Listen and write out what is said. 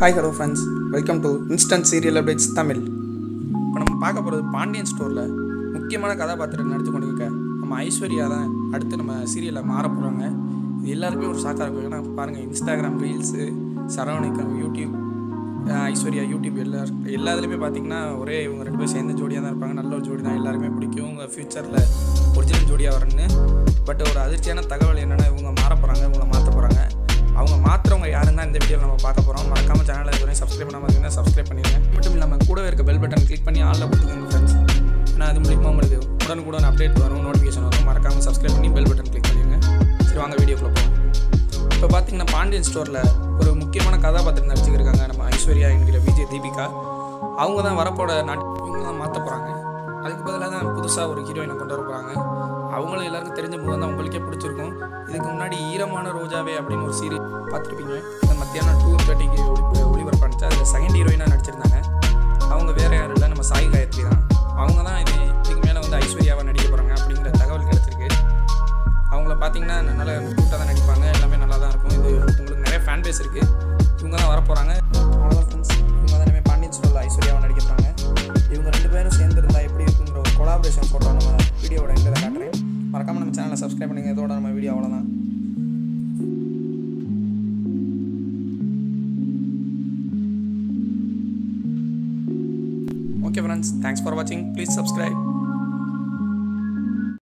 hi hello friends welcome to instant serial updates Tamil இப்போ நம்ம பார்க்க போகிறது பாண்டியன் ஸ்டோரில் முக்கியமான கதாபாத்திரம் நடித்து கொண்டிருக்க நம்ம ஐஸ்வர்யா தான் அடுத்து நம்ம சீரியலில் மாற போகிறாங்க இது எல்லாருக்குமே ஒரு ஷாக்காக இருக்கும் ஏன்னா பாருங்கள் இன்ஸ்டாகிராம் ரீல்ஸு சரவணிக்கம் யூடியூப் அஹ் ஐஸ்வர்யா யூடியூப் எல்லா எல்லா இதுலேயுமே பார்த்தீங்கன்னா ஒரே இவங்க ரெண்டு பேரும் சேர்ந்து ஜோடியாக தான் இருப்பாங்க நல்ல ஒரு ஜோடி தான் எல்லாருமே பிடிக்கும் இவங்க ஃப்யூச்சரில் ஒரிஜினல் ஜோடியாக வரணுன்னு பட் ஒரு அதிர்ச்சியான தகவல் என்னென்னா இவங்க மாற போகிறாங்க இவங்களை மாற்ற போகிறாங்க அவங்க மாற்றுறவங்க யாருன்னு தான் இந்த வீடியோவில் நம்ம பார்க்க போகிறோம் மறக்காம சேனலை இதுவரை சப்ஸ்கிரைப் பண்ணாமல் இருந்தீங்கன்னா சப்ஸ்கிரைப் பண்ணிடுங்க மட்டும் இல்லாமல் கூடவே இருக்க பெல் பட்டன் கிளிக் பண்ணி ஆளில் கொடுத்துக்கோங்க ஃப்ரெண்ட்ஸ் ஏன்னா அது மூலியமாக உங்களுக்கு உடனுக்குடன் அப்டேட் வரும் நோட்டிஃபிகேஷன் வரும் மறக்காமல் சப்ஸ்கிரைப் பண்ணி பெல் பட்டன் கிளிக் பண்ணிடுங்க சரி வாங்க வீடியோக்குள்ளே போகலாம் இப்போ பார்த்தீங்கன்னா பாண்டியன் ஸ்டோரில் ஒரு முக்கியமான கதாபாத்திரம் நடிச்சுக்கிருக்காங்க நம்ம ஐஸ்வர்யா என்கிற விஜய் தீபிகா அவங்க தான் வரப்போட நாட் இவங்க தான் மாற்ற போகிறாங்க அதுக்கு பதிலாக தான் புதுசாக ஒரு ஹீரோயினை கொண்டு வர போகிறாங்க அவங்களும் எல்லாருக்கும் தெரிஞ்ச முகம் தான் உங்களுக்கே பிடிச்சிருக்கும் இதுக்கு முன்னாடி ஈரமான ரோஜாவே அப்படின்னு ஒரு சீரியல் பார்த்துருப்பீங்க இந்த மத்தியானம் டூ தேர்ட்டிக்கு ஒளி ஒளிபரப்பானுச்சு அதில் செகண்ட் ஹீரோயினாக நடிச்சிருந்தாங்க அவங்க வேறு யாரும் இல்லை நம்ம சாய் காயத்ரி தான் அவங்க தான் இது இதுக்கு மேலே வந்து ஐஸ்வர்யாவாக நடிக்க போகிறாங்க அப்படிங்கிற தகவல் கிடச்சிருக்கு அவங்கள பார்த்தீங்கன்னா நல்லா கூட்டாக தான் நடிப்பாங்க எல்லாமே நல்லா தான் இருக்கும் இது உங்களுக்கு நிறைய ஃபேன் பேஸ் இருக்குது இவங்க தான் வரப்போகிறாங்க அவ்வளோதான் ஃப்ரெண்ட்ஸ் இவங்க தான் இனிமேல் பாண்டியன் ஸ்டோரில் ஐஸ்வர்யாவை நடிக்க போகிறாங்க இவங்க ரெண்டு பேரும் சேர்ந்து இருந்தால் எப்படி இருக்குங்கிற ஒரு கொலாபரேஷன் ஃபோட்டோ நம்ம வீடியோவோட எண்டில் காட்டுறேன் மறக்காமல் நம்ம சேனலை சப்ஸ்கிரைப் பண்ணுங்க இதோட நம்ம வீடியோ அவ்வளோதான் ஓகே ஃப்ரெண்ட்ஸ் தேங்க்ஸ் ஃபார் வாட்சிங் ப்ளீஸ் சப்ஸ்கிரைப்